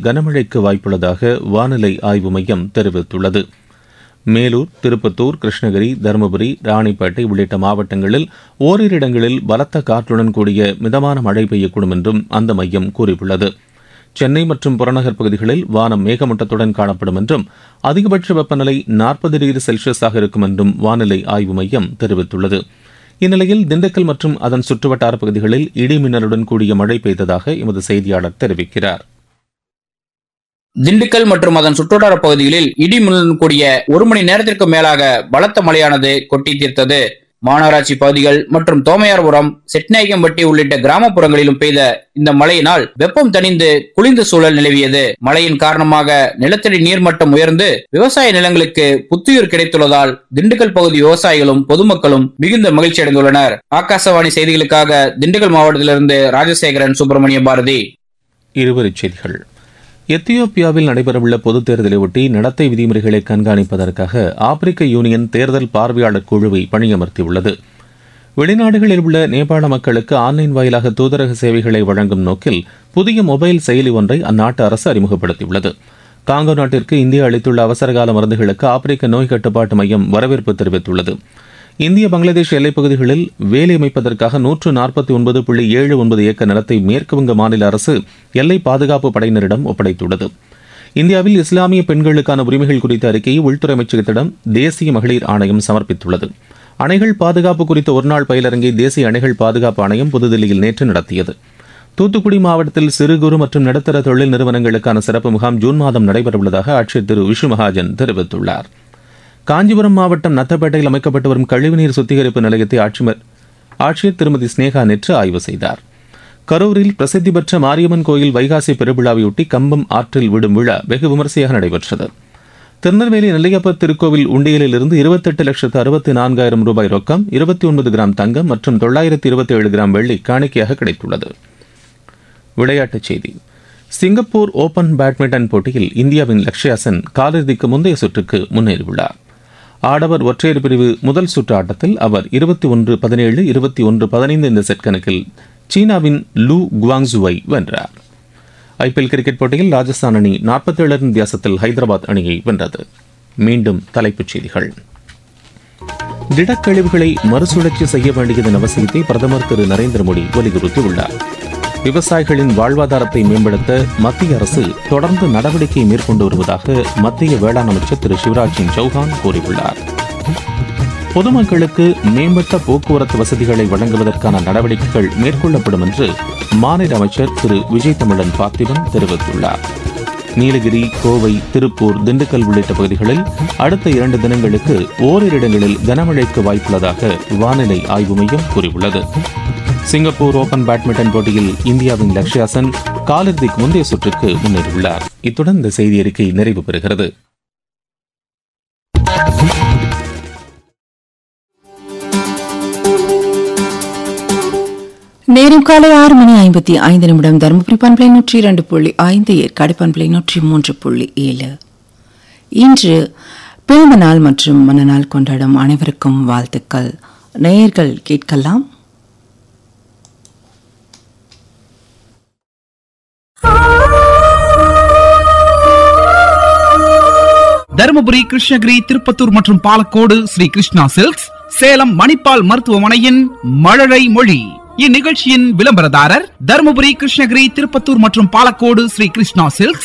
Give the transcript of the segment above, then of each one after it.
கனமழைக்கு வாய்ப்புள்ளதாக வானிலை ஆய்வு மையம் தெரிவித்துள்ளது மேலூர் திருப்பத்தூர் கிருஷ்ணகிரி தருமபுரி ராணிப்பேட்டை உள்ளிட்ட மாவட்டங்களில் ஓரிரு இடங்களில் பலத்த காற்றுடன் கூடிய மிதமான மழை பெய்யக்கூடும் என்றும் அந்த மையம் கூறியுள்ளது சென்னை மற்றும் புறநகர் பகுதிகளில் வானம் மேகமூட்டத்துடன் காணப்படும் என்றும் அதிகபட்ச வெப்பநிலை நாற்பது டிகிரி செல்சியஸாக இருக்கும் என்றும் வானிலை ஆய்வு மையம் தெரிவித்துள்ளது இந்நிலையில் திண்டுக்கல் மற்றும் அதன் சுற்றுவட்டார பகுதிகளில் இடி மின்னலுடன் கூடிய மழை பெய்ததாக எமது செய்தியாளர் தெரிவிக்கிறார் திண்டுக்கல் மற்றும் அதன் சுற்றுவட்டார பகுதிகளில் இடி மின்னலுடன் கூடிய ஒரு மணி நேரத்திற்கு மேலாக பலத்த மழையானது கொட்டி தீர்த்தது மாநகராட்சி பகுதிகள் மற்றும் தோமையார்புரம் செட்நாயக்கம்பட்டி உள்ளிட்ட கிராமப்புறங்களிலும் பெய்த இந்த மழையினால் வெப்பம் தணிந்து குளிர்ந்த சூழல் நிலவியது மழையின் காரணமாக நிலத்தடி நீர்மட்டம் உயர்ந்து விவசாய நிலங்களுக்கு புத்துயிர் கிடைத்துள்ளதால் திண்டுக்கல் பகுதி விவசாயிகளும் பொதுமக்களும் மிகுந்த மகிழ்ச்சி அடைந்துள்ளனர் ஆகாசவாணி செய்திகளுக்காக திண்டுக்கல் மாவட்டத்திலிருந்து ராஜசேகரன் சுப்பிரமணிய பாரதி இருவரிச் செய்திகள் எத்தியோப்பியாவில் நடைபெறவுள்ள பொதுத் தேர்தலையொட்டி நடத்தை விதிமுறைகளை கண்காணிப்பதற்காக ஆப்பிரிக்க யூனியன் தேர்தல் பார்வையாளர் குழுவை பணியமர்த்தியுள்ளது வெளிநாடுகளில் உள்ள நேபாள மக்களுக்கு ஆன்லைன் வாயிலாக தூதரக சேவைகளை வழங்கும் நோக்கில் புதிய மொபைல் செயலி ஒன்றை அந்நாட்டு அரசு அறிமுகப்படுத்தியுள்ளது காங்கோ நாட்டிற்கு இந்தியா அளித்துள்ள அவசரகால மருந்துகளுக்கு ஆப்பிரிக்க நோய் கட்டுப்பாட்டு மையம் வரவேற்பு தெரிவித்துள்ளது இந்திய பங்களாதேஷ் எல்லைப் பகுதிகளில் வேலி அமைப்பதற்காக நூற்று நாற்பத்தி ஒன்பது புள்ளி ஏழு ஒன்பது ஏக்கர் நிலத்தை மேற்குவங்க மாநில அரசு எல்லை பாதுகாப்பு படையினரிடம் ஒப்படைத்துள்ளது இந்தியாவில் இஸ்லாமிய பெண்களுக்கான உரிமைகள் குறித்த அறிக்கையை உள்துறை அமைச்சகத்திடம் தேசிய மகளிர் ஆணையம் சமர்ப்பித்துள்ளது அணைகள் பாதுகாப்பு குறித்த ஒருநாள் பயிலரங்கை தேசிய அணைகள் பாதுகாப்பு ஆணையம் புதுதில்லியில் நேற்று நடத்தியது தூத்துக்குடி மாவட்டத்தில் சிறு குறு மற்றும் நடுத்தர தொழில் நிறுவனங்களுக்கான சிறப்பு முகாம் ஜூன் மாதம் நடைபெறவுள்ளதாக ஆட்சியர் திரு விஷு மகாஜன் தெரிவித்துள்ளார் காஞ்சிபுரம் மாவட்டம் நத்தப்பேட்டையில் அமைக்கப்பட்டு வரும் கழிவுநீர் சுத்திகரிப்பு நிலையத்தை ஆட்சியர் திருமதி ஸ்னேகா நேற்று ஆய்வு செய்தார் கரூரில் பிரசித்தி பெற்ற மாரியம்மன் கோயில் வைகாசி பெருவிழாவையொட்டி கம்பம் ஆற்றில் விடும் விழா வெகு விமரிசையாக நடைபெற்றது திருநெல்வேலி நெல்லையப்பர் திருக்கோவில் உண்டியலில் இருந்து இருபத்தெட்டு லட்சத்து அறுபத்தி நான்காயிரம் ரூபாய் ரொக்கம் இருபத்தி ஒன்பது கிராம் தங்கம் மற்றும் தொள்ளாயிரத்தி இருபத்தி ஏழு கிராம் வெள்ளி காணிக்கையாக கிடைத்துள்ளது விளையாட்டுச் செய்தி சிங்கப்பூர் ஓபன் பேட்மிண்டன் போட்டியில் இந்தியாவின் லக்ஷ்யா சென் காலிறுதிக்கு முந்தைய சுற்றுக்கு முன்னேறியுள்ளார் ஆடவர் ஒற்றையர் பிரிவு முதல் சுற்று ஆட்டத்தில் அவர் இருபத்தி ஒன்று பதினேழு இருபத்தி ஒன்று பதினைந்து இந்த செட் கணக்கில் சீனாவின் லூ குவாங்ஸுவை வென்றார் ஐபிஎல் கிரிக்கெட் போட்டியில் ராஜஸ்தான் அணி நாற்பத்தேழு ரன் வித்தியாசத்தில் ஹைதராபாத் அணியை வென்றது மீண்டும் தலைப்புச் செய்திகள் திடக்கழிவுகளை மறுசுழற்சி செய்ய வேண்டியதன் அவசியத்தை பிரதமர் திரு நரேந்திர மோடி வலியுறுத்தியுள்ளார் விவசாயிகளின் வாழ்வாதாரத்தை மேம்படுத்த மத்திய அரசு தொடர்ந்து நடவடிக்கை மேற்கொண்டு வருவதாக மத்திய வேளாண் அமைச்சர் திரு சிவராஜ் சிங் சௌஹான் கூறியுள்ளார் பொதுமக்களுக்கு மேம்பட்ட போக்குவரத்து வசதிகளை வழங்குவதற்கான நடவடிக்கைகள் மேற்கொள்ளப்படும் என்று மாநில அமைச்சர் திரு விஜய் தமிழன் பார்த்திபன் தெரிவித்துள்ளார் நீலகிரி கோவை திருப்பூர் திண்டுக்கல் உள்ளிட்ட பகுதிகளில் அடுத்த இரண்டு தினங்களுக்கு ஓரிரு இடங்களில் கனமழைக்கு வாய்ப்புள்ளதாக வானிலை ஆய்வு மையம் கூறியுள்ளது சிங்கப்பூர் ஓபன் பேட்மிண்டன் போட்டியில் இந்தியாவின் லக்ஷ்யா சென் காலிறுதிக்கு முந்தைய சுற்றுக்கு முன்னேறியுள்ளார் இத்துடன் இந்த செய்தி அறிக்கை நிறைவு பெறுகிறது நேரம் காலை ஆறு மணி ஐம்பத்தி ஐந்து நிமிடம் தருமபுரி பண்பலை நூற்றி இரண்டு புள்ளி ஐந்து ஏற்காடு பண்பலை நூற்றி மூன்று புள்ளி ஏழு இன்று பிறந்த நாள் மற்றும் மனநாள் கொண்டாடும் அனைவருக்கும் வாழ்த்துக்கள் நேயர்கள் கேட்கலாம் தருமபுரி கிருஷ்ணகிரி திருப்பத்தூர் மற்றும் பாலக்கோடு ஸ்ரீ கிருஷ்ணா சில்க்ஸ் சேலம் மணிப்பால் மருத்துவமனையின் மழலை மொழி இந்நிகழ்ச்சியின் விளம்பரதாரர் தருமபுரி கிருஷ்ணகிரி திருப்பத்தூர் மற்றும் பாலக்கோடு ஸ்ரீ கிருஷ்ணா சில்க்ஸ்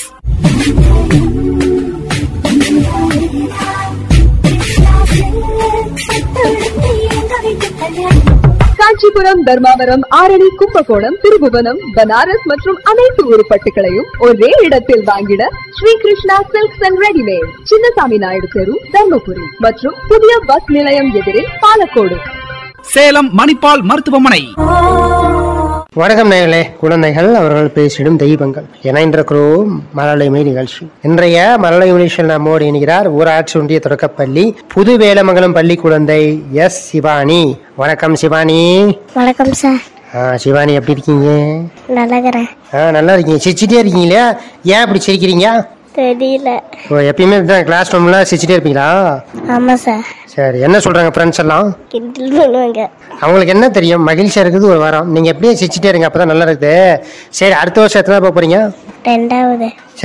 காஞ்சிபுரம் தர்மாவரம் ஆரணி கும்பகோணம் திருபுவனம் பனாரஸ் மற்றும் அனைத்து உருப்பட்டுகளையும் ஒரே இடத்தில் வாங்கிட Sri Krishna silks and readymade Chinnasamy Naidu தெரு தர்மபுரி மற்றும் புதிய பஸ் நிலையம் எதிரில் பாலக்கோடு சேலம் மணிப்பால் மருத்துவமனை வணக்கம் நேர்களே குழந்தைகள் அவர்கள் பேசிடும் தெய்வங்கள் இணைந்திருக்கிறோம் மழலைமை நிகழ்ச்சி இன்றைய மழலை நிகழ்ச்சியில் நம்மோடு இணைகிறார் ஊராட்சி ஒன்றிய தொடக்கப்பள்ளி புது வேலமங்கலம் பள்ளி குழந்தை எஸ் சிவானி வணக்கம் சிவானி வணக்கம் சார் ஆ சிவானி எப்படி இருக்கீங்க நல்லாக்கிறேன் ஆ நல்லா இருக்கீங்க சிரிச்சிட்டே இருக்கீங்களா ஏன் இப்படி சிரிக்கிறீங்க தெரியல ஓ எப்பயுமே தான் கிளாஸ் ரூம்ல சிரிச்சிட்டே இருப்பீங்களா ஆமாம் சார் சரி என்ன சொல்றாங்க ஃப்ரெண்ட்ஸ் எல்லாம் கிண்டல் பண்ணுவாங்க அவங்களுக்கு என்ன தெரியும் மகிழ்ச்சியா இருக்குது ஒரு வாரம் நீங்க எப்படியே சிரிச்சிட்டே இருங்க அப்பதான் நல்லா இருக்குது சரி அடுத்த வருஷம் எத்தனை போக போறீங்க ரெண்டாவது